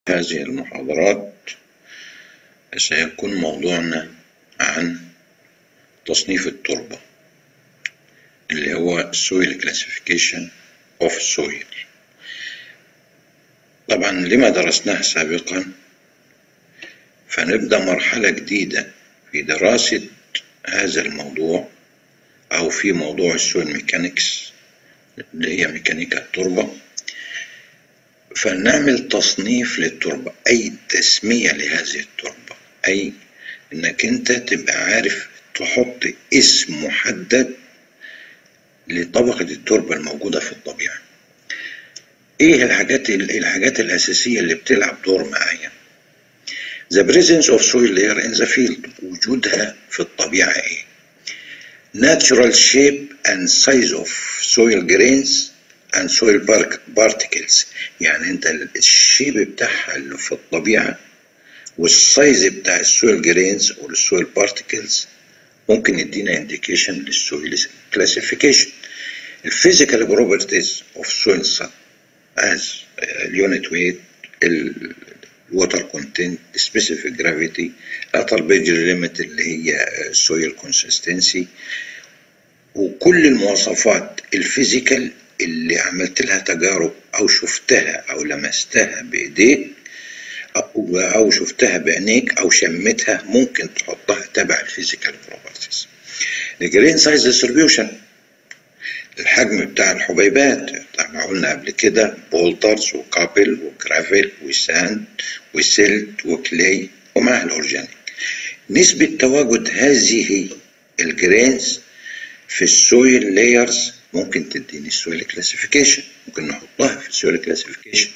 هذه المحاضرات سيكون موضوعنا عن تصنيف التربة اللي هو Soil Classification of Soil طبعا لما درسناه سابقا فنبدأ مرحلة جديدة في دراسة هذا الموضوع أو في موضوع السويل ميكانيكس اللي هي ميكانيكا التربة فنعمل تصنيف للتربة أي تسمية لهذه التربة أي إنك أنت تبقى عارف تحط اسم محدد لطبقة التربة الموجودة في الطبيعة إيه الحاجات الحاجات الأساسية اللي بتلعب دور معايا The presence of soil layer in the field وجودها في الطبيعة إيه Natural shape and size of soil grains and soil particles يعني انت الشيب بتاعها اللي في الطبيعة والسايز بتاع السويل جرينز والسويل بارتكلز ممكن يدينا انديكيشن للسويل كلاسيفيكيشن الفيزيكال بروبرتيز اوف سويل از اليونت ويت الوتر كونتنت سبيسيفيك جرافيتي الاتر بيجر ليميت اللي هي سويل كونسستنسي وكل المواصفات الفيزيكال اللي عملت لها تجارب او شفتها او لمستها بايديك او او شفتها بعينيك او شمتها ممكن تحطها تبع الفيزيكال بروبرتيز الجرين سايز ديستريبيوشن الحجم بتاع الحبيبات طبعا قلنا قبل كده بولترز وكابل وجرافيل وساند وسيلت وكلي ومعها الاورجانيك نسبة تواجد هذه الجرينز في السويل لايرز ممكن تديني السويل كلاسيفيكيشن ممكن نحطها في السويل كلاسيفيكيشن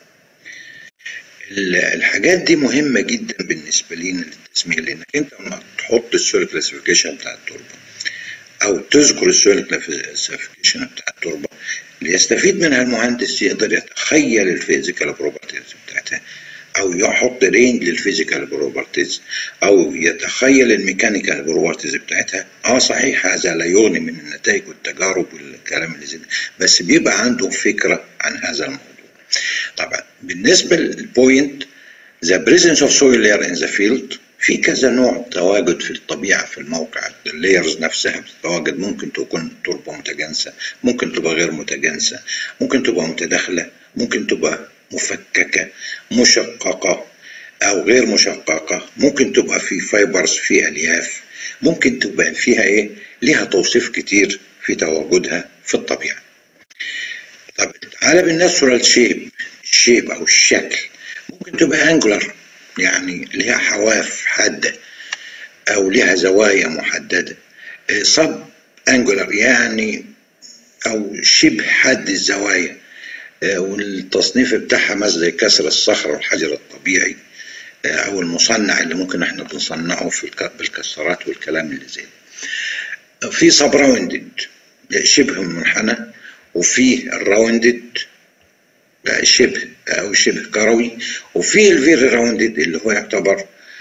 الحاجات دي مهمة جدا بالنسبة لنا للتسمية لانك انت لما تحط السويل كلاسيفيكيشن بتاع التربة او تذكر السويل كلاسيفيكيشن بتاع التربة اللي يستفيد منها المهندس يقدر يتخيل الفيزيكال بروبرتيز بتاعتها او يحط رينج للفيزيكال بروبرتيز او يتخيل الميكانيكال بروبرتيز بتاعتها اه صحيح هذا لا يغني من النتائج والتجارب والكلام اللي زي ده بس بيبقى عنده فكره عن هذا الموضوع طبعا بالنسبه للبوينت the presence of soil layer in the field في كذا نوع تواجد في الطبيعة في الموقع اللايرز نفسها بتتواجد ممكن تكون تربة متجانسة ممكن تبقى غير متجانسة ممكن تبقى متداخلة ممكن تبقى مفككة مشققة أو غير مشققة ممكن تبقى في فايبرز في ألياف ممكن تبقى فيها إيه ليها توصيف كتير في تواجدها في الطبيعة طب على بالناتشورال شيب الشيب أو الشكل ممكن تبقى أنجلر يعني ليها حواف حادة أو ليها زوايا محددة صب أنجلر يعني أو شبه حاد الزوايا والتصنيف بتاعها مثلا زي كسر الصخر والحجر الطبيعي او المصنع اللي ممكن احنا بنصنعه في بالكسرات والكلام اللي زي ده في سب راوندد شبه منحنى وفي الراوندد شبه او شبه كروي وفي الفيري راوندد اللي هو يعتبر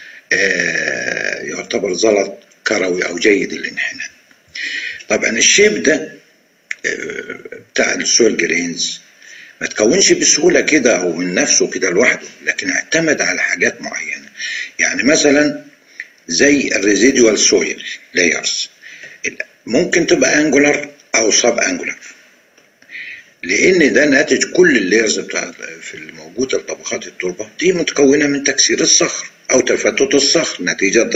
آه يعتبر زلط كروي او جيد الانحناء طبعا الشيب ده آه بتاع السول جرينز ما تكونش بسهوله كده او من نفسه كده لوحده لكن اعتمد على حاجات معينه يعني مثلا زي الريزيدوال سويل لايرز ممكن تبقى انجولار او سب انجولار لان ده ناتج كل اللايرز بتاع في الموجوده طبقات التربه دي متكونه من تكسير الصخر او تفتت الصخر نتيجه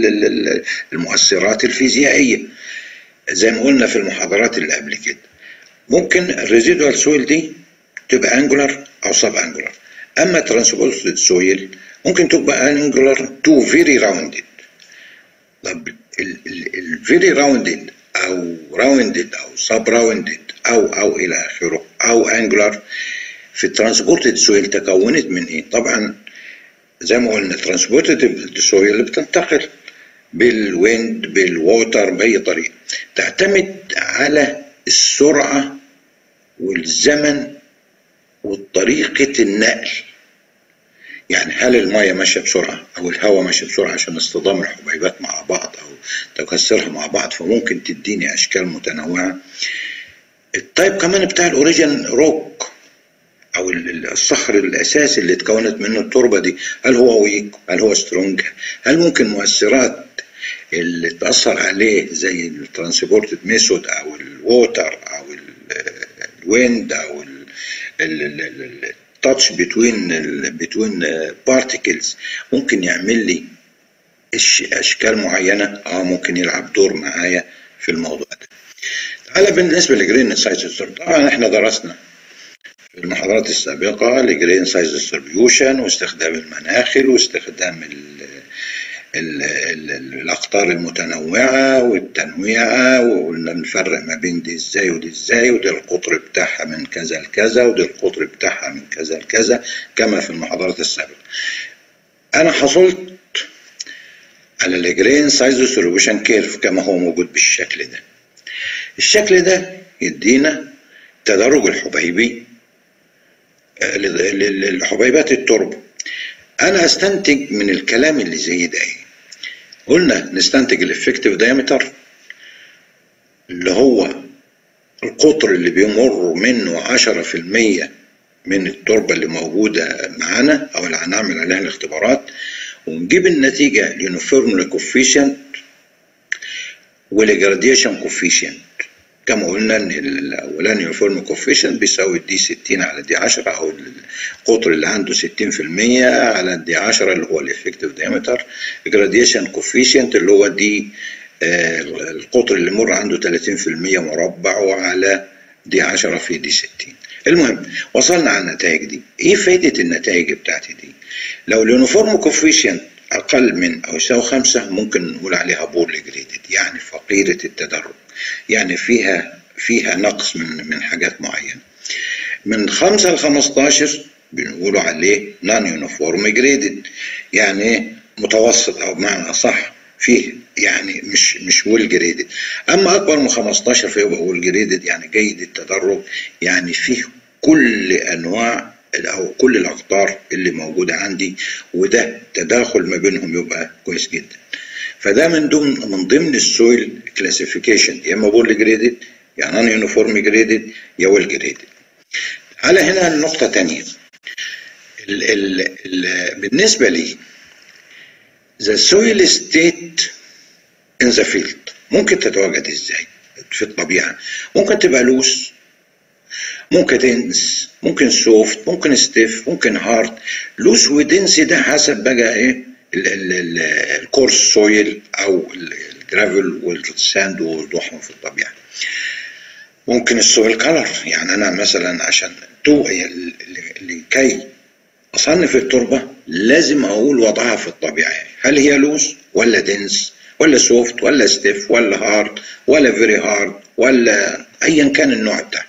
للمؤثرات الفيزيائيه زي ما قلنا في المحاضرات اللي قبل كده ممكن الريزيدوال سويل دي تبقى انجولار او سب انجولار اما ترانسبورتد سويل ممكن تبقى انجولار تو فيري راوندد طب الفيري راوندد او راوندد او سب راوندد او او الى اخره او انجولار في الترانسبورتد سويل تكونت من ايه طبعا زي ما قلنا الترانسبورتد سويل بتنتقل بالويند بالووتر باي طريقه تعتمد على السرعه والزمن وطريقة النقل يعني هل المية ماشية بسرعة أو الهواء ماشي بسرعة عشان اصطدام الحبيبات مع بعض أو تكسرها مع بعض فممكن تديني أشكال متنوعة التايب كمان بتاع الأوريجين روك او الصخر الاساسي اللي اتكونت منه التربه دي هل هو ويك هل هو سترونج هل ممكن مؤثرات اللي تاثر عليه زي الترانسبورتد ميثود او الووتر او الويند او التاتش بتوين بتوين بارتكلز ممكن يعمل لي اشكال معينه اه ممكن يلعب دور معايا في الموضوع ده تعالى بالنسبه لجرين سايز طبعا احنا درسنا في المحاضرات السابقه لجرين سايز ديستريبيوشن واستخدام المناخل واستخدام ال ال ال الاقطار المتنوعه والتنويعه وقلنا نفرق ما بين دي ازاي ودي ازاي ودي القطر بتاعها من كذا لكذا ودي القطر بتاعها من كذا لكذا كما في المحاضرات السابقه انا حصلت على الجرين سايز ديستريبيوشن كيرف كما هو موجود بالشكل ده الشكل ده يدينا تدرج الحبيبي للحبيبات التربه انا استنتج من الكلام اللي زي ده ايه قلنا نستنتج الافكتيف دايمتر اللي هو القطر اللي بيمر منه عشرة في المية من التربة اللي موجودة معانا أو اللي هنعمل عليها الاختبارات ونجيب النتيجة اليونيفورم كوفيشنت والجراديشن كوفيشنت كما قلنا ان الاولاني يونيفورم كوفيشنت بيساوي دي 60 على دي 10 او القطر اللي عنده 60% على دي 10 اللي هو الافكتيف دايمتر الجراديشن كوفيشنت اللي هو دي آه القطر اللي مر عنده 30% مربع وعلى دي 10 في دي 60 المهم وصلنا على النتائج دي ايه فايده النتائج بتاعتي دي لو اليونيفورم كوفيشنت اقل من او يساوي خمسة ممكن نقول عليها بور جريدد يعني فقيرة التدرج يعني فيها فيها نقص من من حاجات معينة من خمسة ل 15 بنقولوا عليه نون يونيفورم جريدد يعني متوسط او بمعنى اصح فيه يعني مش مش ويل جريدد اما اكبر من 15 فيبقى ويل جريدد يعني جيد التدرج يعني فيه كل انواع او كل الاقطار اللي موجوده عندي وده تداخل ما بينهم يبقى كويس جدا فده من ضمن من ضمن السويل كلاسيفيكيشن يا اما بول جريدد يا نون يونيفورم جريدد يا ويل جريدد على هنا نقطه ثانيه ال ال ال بالنسبه لي the soil state in the field ممكن تتواجد ازاي في الطبيعه ممكن تبقى لوس ممكن دنس ممكن سوفت ممكن ستيف ممكن هارد لوس ودنس ده حسب بقى ايه الكورس سويل او الجرافل والساند ووضوحهم في الطبيعه ممكن السويل كلر يعني انا مثلا عشان تو لكي اصنف التربه لازم اقول وضعها في الطبيعه هل هي لوس ولا دنس ولا سوفت ولا ستيف ولا هارد ولا فيري هارد ولا ايا كان النوع بتاعها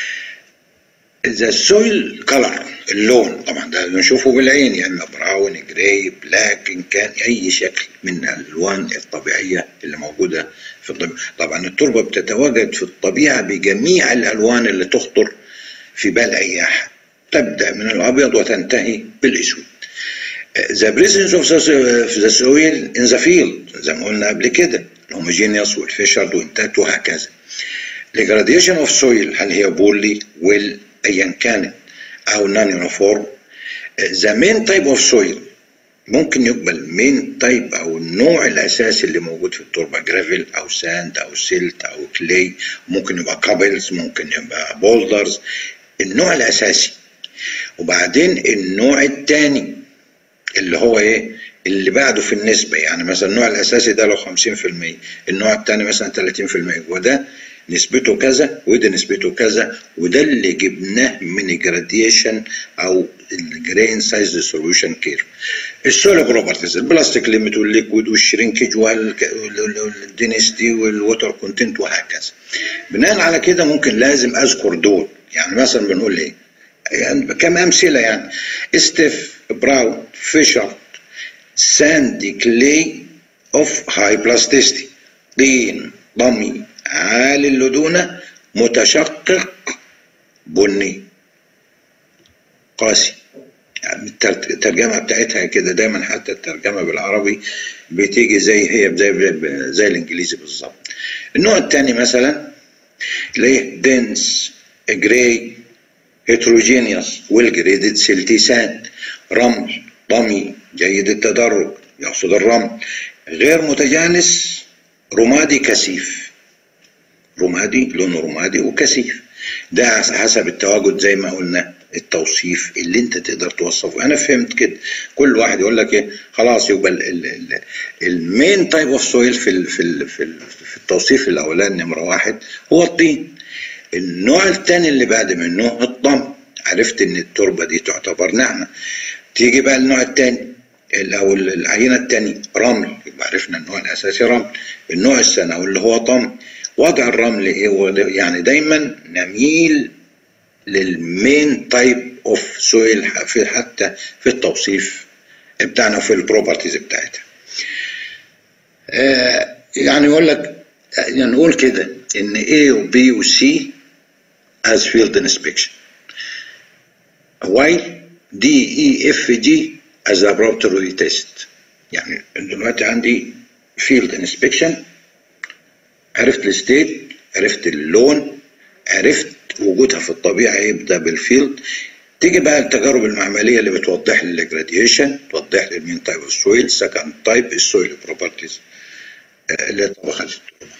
ذا السويل كلر اللون طبعا ده بنشوفه بالعين يا اما براون جراي بلاك ان كان اي شكل من الالوان الطبيعيه اللي موجوده في الطبيعه طبعا التربه بتتواجد في الطبيعه بجميع الالوان اللي تخطر في بال اي احد تبدا من الابيض وتنتهي بالاسود ذا بريزنس اوف ذا سويل ان ذا فيلد زي ما قلنا قبل كده الهوموجينيوس والفيشرد وانتات وهكذا الجراديشن اوف سويل هل هي بولي ويل ايا كانت او نون يونيفورم ذا مين تايب اوف سويل ممكن يقبل مين تايب او النوع الاساسي اللي موجود في التربه جرافيل او ساند او سيلت او كلي ممكن يبقى كابلز ممكن يبقى بولدرز النوع الاساسي وبعدين النوع الثاني اللي هو ايه اللي بعده في النسبه يعني مثلا النوع الاساسي ده لو 50% النوع الثاني مثلا 30% وده نسبته كذا وده نسبته كذا وده اللي جبناه من الجراديشن او الجرين سايز ديستريبيوشن كيرف السوليد بروبرتيز البلاستيك ليميت والليكويد والشرينكج والدينستي والووتر كونتنت وهكذا بناء على كده ممكن لازم اذكر دول يعني مثلا بنقول ايه يعني كم امثله يعني ستيف براون فيشر ساندي كلي اوف هاي بلاستيستي طين ضمي عالي اللدونة متشقق بني قاسي يعني الترجمة بتاعتها كده دايما حتى الترجمة بالعربي بتيجي زي هي زي, زي الانجليزي بالظبط النوع الثاني مثلا تلاقيه دنس جراي هيتروجينيوس والجريدد سيلتيسان رمل طمي جيد التدرج يقصد الرمل غير متجانس رمادي كثيف رمادي لونه رمادي وكثيف ده حسب التواجد زي ما قلنا التوصيف اللي انت تقدر توصفه انا فهمت كده كل واحد يقول لك ايه خلاص يبقى المين تايب اوف سويل في ال في ال في, ال في التوصيف الاولاني نمره واحد هو الطين النوع الثاني اللي بعد منه الطم عرفت ان التربه دي تعتبر ناعمه تيجي بقى النوع الثاني او العينه الثانيه رمل يبقى عرفنا النوع الاساسي رمل النوع الثانوي اللي هو طم وضع الرمل ايه يعني دايما نميل للمين تايب اوف سويل في حتى في التوصيف بتاعنا في البروبرتيز بتاعتها آه يعني يقول لك يعني نقول كده ان A و B و C as field inspection while D E F G as laboratory test يعني دلوقتي عندي field inspection عرفت الستيت عرفت اللون عرفت وجودها في الطبيعة يبدأ بالفيلد تيجي بقى التجارب المعملية اللي بتوضح لي الجراديشن توضح لي المين تايب اوف سويل سكند تايب السويل بروبرتيز اللي طبخت التربة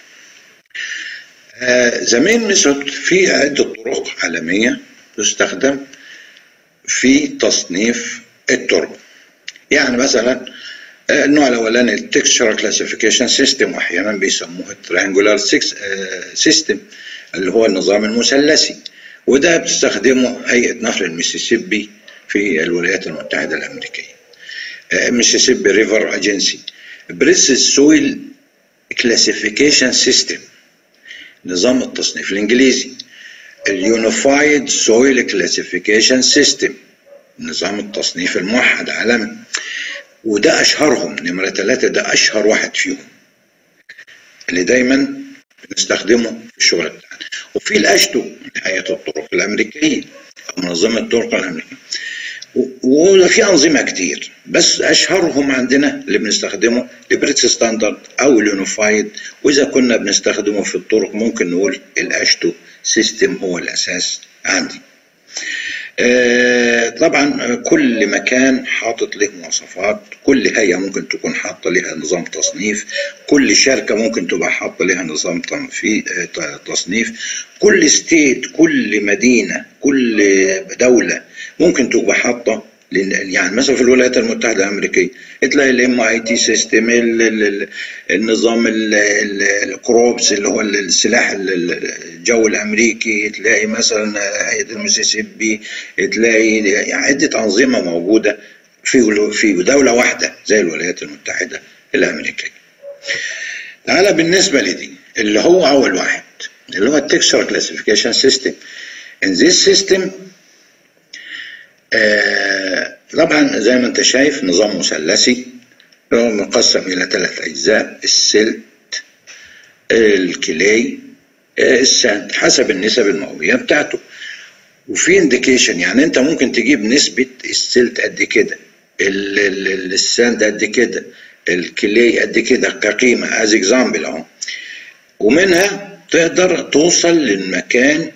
ذا مين ميثود في عدة طرق عالمية تستخدم في تصنيف التربة يعني مثلا النوع الاولاني التكستشر كلاسيفيكيشن سيستم واحيانا بيسموه التريانجولار سيستم اللي هو النظام المثلثي وده بتستخدمه هيئه نهر المسيسيبي في الولايات المتحده الامريكيه ميسيسيبي ريفر اجنسي بريس سويل كلاسيفيكيشن سيستم نظام التصنيف الانجليزي اليونيفايد سويل كلاسيفيكيشن سيستم نظام التصنيف الموحد عالمي وده اشهرهم نمرة ثلاثة ده اشهر واحد فيهم اللي دايما بنستخدمه في الشغل بتاعنا وفي الاشتو هيئة الطرق الامريكية او منظمة الطرق الامريكية وفي انظمة كتير بس اشهرهم عندنا اللي بنستخدمه البريتس ستاندرد او اليونيفايد واذا كنا بنستخدمه في الطرق ممكن نقول الاشتو سيستم هو الاساس عندي طبعا كل مكان حاطط له مواصفات كل هيئه ممكن تكون حاطه لها نظام تصنيف كل شركه ممكن تبقى حاطه لها نظام تصنيف كل ستيت كل مدينه كل دوله ممكن تبقى حاطه يعني مثلا في الولايات المتحده الامريكيه تلاقي الام اي تي سيستم النظام الكروبس اللي هو السلاح الجو الامريكي تلاقي مثلا هيئه المسيسيبي تلاقي عده انظمه موجوده في في دوله واحده زي الولايات المتحده الامريكيه. تعالى بالنسبه لدي اللي هو اول واحد اللي هو التكستشر كلاسيفيكيشن سيستم. In this system آه طبعا زي ما انت شايف نظام مثلثي مقسم الى ثلاث اجزاء السلت الكلي الساند حسب النسب المئويه بتاعته وفي انديكيشن يعني انت ممكن تجيب نسبه السلت قد كده الساند قد كده الكلي قد كده كقيمه از اكزامبل اهو ومنها تقدر توصل للمكان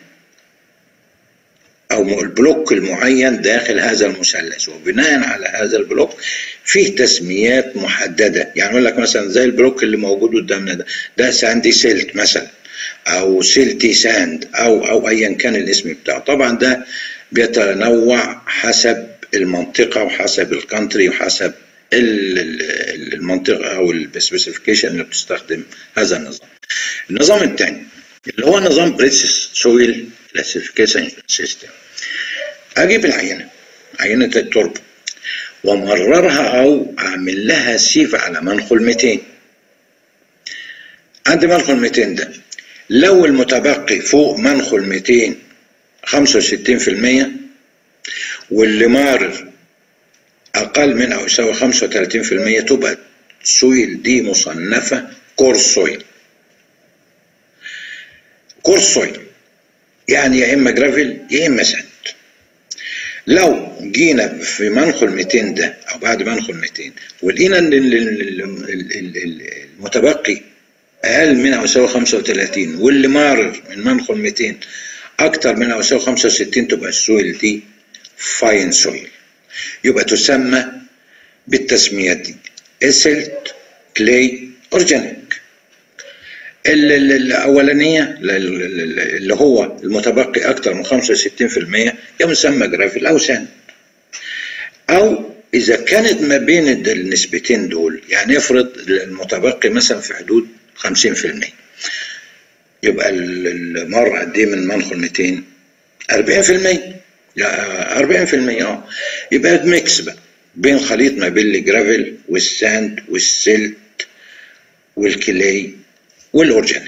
او البلوك المعين داخل هذا المثلث وبناء على هذا البلوك فيه تسميات محدده يعني اقول لك مثلا زي البلوك اللي موجود قدامنا ده ده ساندي سيلت مثلا او سيلتي ساند او او ايا كان الاسم بتاعه طبعا ده بيتنوع حسب المنطقه وحسب الكانتري وحسب المنطقه او السبيسيفيكيشن اللي بتستخدم هذا النظام النظام الثاني اللي هو نظام بريتس سويل كلاسيفيكيشن سيستم اجيب العينه عينه التربه ومررها او اعمل لها سيف على منخل 200 عند منخل 200 ده لو المتبقي فوق منخل 200 65% واللي مارر اقل من او يساوي 35% تبقى السويل دي مصنفه كور سويل كور سويل يعني يا اما جرافيل يا اما سند لو جينا في منخل 200 ده او بعد منخل 200 ولقينا ان المتبقي اقل من او يساوي 35 واللي مارر من منخل 200 اكتر من او يساوي 65 تبقى السويل دي فاين سويل يبقى تسمى بالتسميات دي اسلت كلي اورجانيك الاولانيه اللي هو المتبقي اكتر من 65% يسمى جرافيل او ساند او اذا كانت ما بين النسبتين دول يعني افرض المتبقي مثلا في حدود 50% يبقى المر قد ايه من منخل 200 40% لا 40% اه يبقى ميكس بقى بين خليط ما بين الجرافيل والساند والسلت والكلي والاورجانيك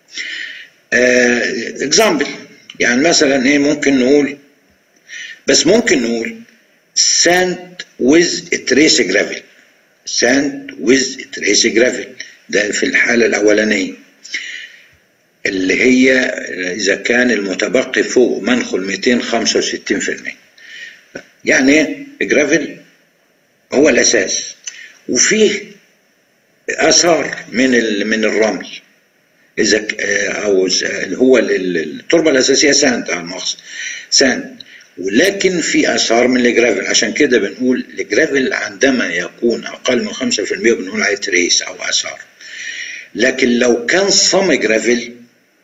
اكزامبل آه يعني مثلا ايه ممكن نقول بس ممكن نقول sand with trace gravel sand with trace gravel ده في الحالة الأولانية اللي هي إذا كان المتبقي فوق منخل 265% يعني جرافل هو الأساس وفيه آثار من من الرمل إذا أو هو التربة الأساسية ساند على المؤاخذة ساند ولكن في اثار من الجرافل عشان كده بنقول الجرافل عندما يكون اقل من 5% بنقول عليه تريس او اثار لكن لو كان صم جرافل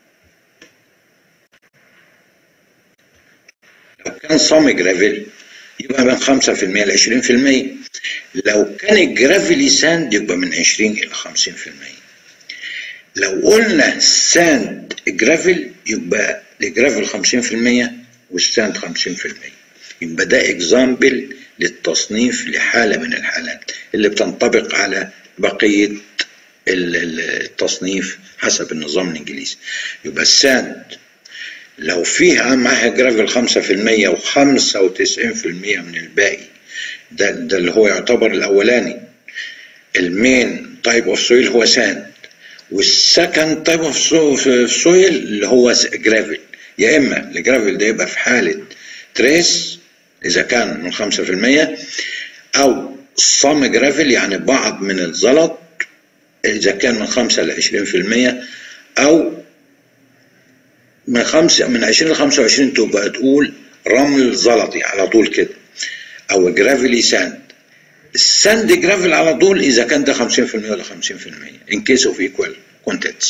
لو كان صم جرافل يبقى من 5% ل 20% لو كان الجرافل ساند يبقى من 20 الى 50% لو قلنا ساند جرافل يبقى الجرافل 50% والساند 50% يبقى ده اكزامبل للتصنيف لحالة من الحالات اللي بتنطبق على بقية التصنيف حسب النظام الانجليزي يبقى الساند لو فيها معاها جرافل 5% و95% من الباقي ده, ده اللي هو يعتبر الاولاني المين تايب اوف سويل هو ساند والسكند تايب اوف سويل اللي هو جرافل يا اما الجرافل ده يبقى في حاله تريس اذا كان من 5% او صم جرافل يعني بعض من الزلط اذا كان من 5 ل 20% او من 5 من 20 ل 25 تبقى تقول رمل زلطي على طول كده او جرافيلي ساند الساند جرافل على طول اذا كان ده 50% ولا 50% in case of equal contents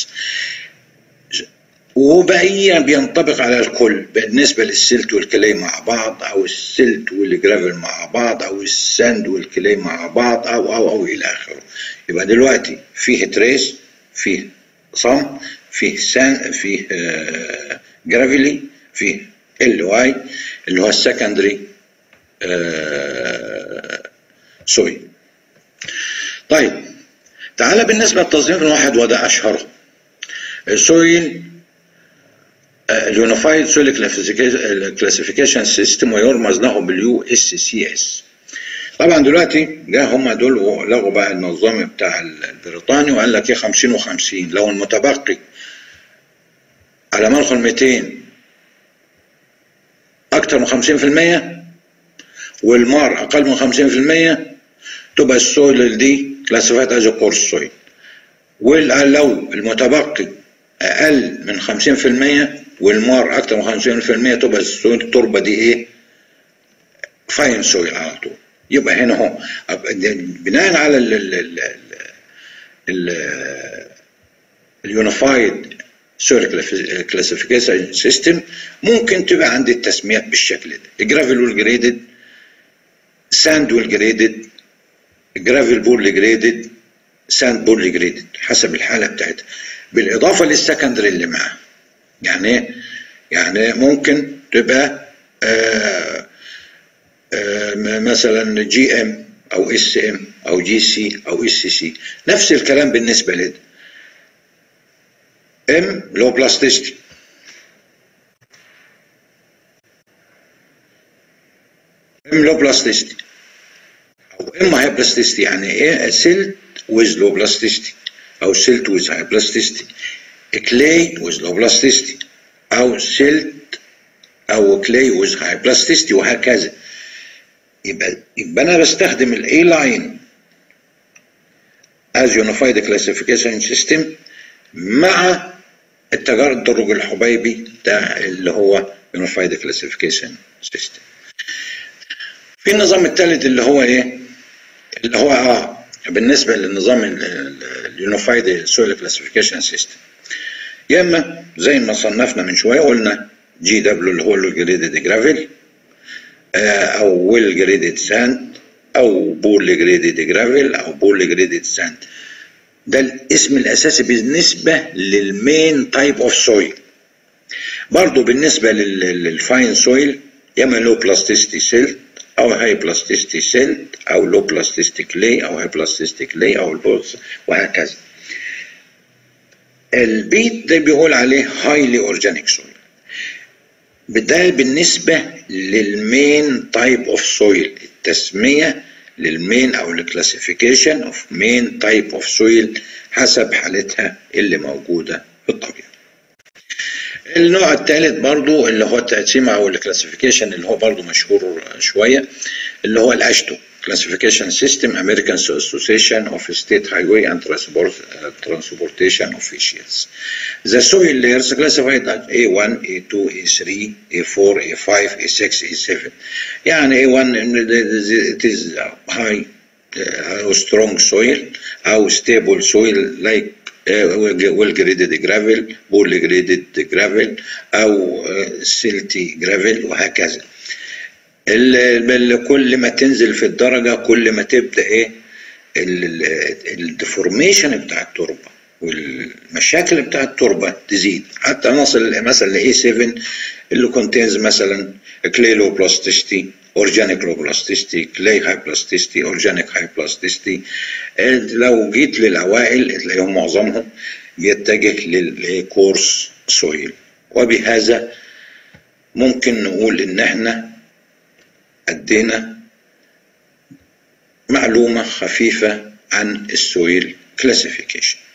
وبقية بينطبق على الكل بالنسبة للسلت والكلي مع بعض أو السلت والجرافل مع بعض أو الساند والكلي مع بعض أو أو أو إلى آخره يبقى دلوقتي فيه تريس فيه صم فيه سان فيه آه جرافيلي فيه ال واي اللي هو السكندري آه سوي طيب تعالى بالنسبة للتصنيف الواحد وده أشهره السويل اليونيفايد سويل كلاسيفيكيشن سيستم ويرمز له باليو اس سي اس طبعا دلوقتي جاء هم دول لغوا بقى النظام بتاع البريطاني وقال لك ايه 50 و50 لو المتبقي على منخل 200 اكتر من 50% والمار اقل من 50% تبقى السويل دي كلاسيفايد از كورس سويل ولو المتبقي اقل من 50% والمار اكتر من 50% تبقى التربه دي ايه فاين سويل على طول يبقى هنا اهو بناء على ال ال ال ال اليونيفايد سويل كلاسيفيكيشن سيستم ممكن تبقى عندي التسميات بالشكل ده الجرافيل والجريدد ساند والجريدد جرافيل بول جريدد ساند بول جريدد حسب الحاله بتاعتها بالاضافه للسكندري اللي معاه يعني يعني ممكن تبقى آآ آآ مثلا جي ام او اس ام او جي سي او اس سي نفس الكلام بالنسبه لده ام لو بلاستيستي ام لو بلاستيستي او ام هاي بلاستيستي يعني ايه سيلت ويز لو بلاستيستي او سيلت ويز هاي بلاستيستي كلاي ويز لو بلاستيستي او سيلت او كلاي ويز هاي بلاستيستي وهكذا يبقى يبقى انا بستخدم الاي لاين از يونيفايد كلاسيفيكيشن سيستم مع التجارب الدرج الحبيبي ده اللي هو يونيفايد كلاسيفيكيشن سيستم في النظام الثالث اللي هو ايه اللي هو اه بالنسبه للنظام اليونيفايد سويل كلاسيفيكيشن سيستم يا اما زي ما صنفنا من شويه قلنا جي دبليو اللي هو الجريدد جرافيل او ويل جريدد ساند او بول جريدد جرافيل او بول جريدد ساند ده الاسم الاساسي بالنسبه للمين تايب اوف سويل برضه بالنسبه للفاين سويل يا اما لو بلاستيستي سيلت او هاي بلاستيستي سيلت او لو بلاستيستي كلي او هاي بلاستيستي كلي او البولز وهكذا البيت ده بيقول عليه هايلي اورجانيك سويل ده بالنسبه للمين تايب اوف سويل التسميه للمين او الكلاسيفيكيشن اوف مين تايب اوف سويل حسب حالتها اللي موجوده في الطبيعه النوع الثالث برضو اللي هو التقسيم او الكلاسيفيكيشن اللي هو برضو مشهور شويه اللي هو الاشتو classification system American Association of State Highway and Transport, uh, Transportation Officials. The soil layers classified as A1, A2, A3, A4, A5, A6, A7. يعني A1 it is high uh, strong soil أو stable soil like ويل جريدد جرافيل بول جريدد جرافيل او سيلتي جرافيل وهكذا كل ما تنزل في الدرجة كل ما تبدأ ايه الديفورميشن بتاع التربة والمشاكل بتاع التربة تزيد حتى نصل مثلا ل A7 اللي كونتينز مثلا كليلو بلاستيستي اورجانيك روبلاستيستي كلاي هايبلاستيستي اورجانيك هايبلاستيستي لو جيت للاوائل تلاقيهم معظمهم يتجه للكورس سويل وبهذا ممكن نقول ان احنا ادينا معلومه خفيفه عن السويل كلاسيفيكيشن